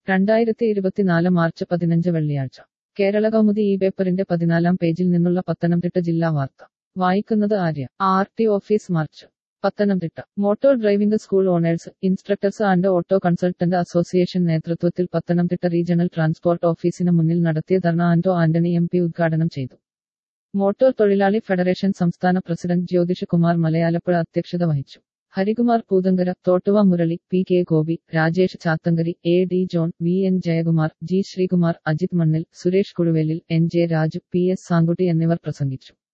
രണ്ടായിരത്തി ഇരുപത്തിനാല് മാർച്ച് പതിനഞ്ച് വെള്ളിയാഴ്ച കേരള കൗമുദി ഈ പേപ്പറിന്റെ പതിനാലാം പേജിൽ നിന്നുള്ള പത്തനംതിട്ട ജില്ലാ വാർത്ത വായിക്കുന്നത് Arya R T office march Pathanamthitta motor driving school owners instructors and auto consultant association നേതൃത്വത്തിൽ പത്തനംതിട്ട റീജിയണൽ ട്രാൻസ്പോർട്ട് ഓഫീസിന് മുന്നിൽ നടത്തിയ ധർണ ആന്റോ ആന്റണി എം പി ഉദ്ഘാടനം ചെയ്തു മോട്ടോർ തൊഴിലാളി ഫെഡറേഷൻ സംസ്ഥാന പ്രസിഡന്റ് ജ്യോതിഷ് കുമാർ മലയാലപ്പുഴ അധ്യക്ഷത വഹിച്ചു Harikumar Poothankara Thottuva Murali P K Gopi Rajesh Chathankary A D John V N Jayakumar G Sreekumar Ajith Mannil Suresh Kuzhuvelil N J Raju P S Samkutty എന്നിവർ പ്രസംഗിച്ചു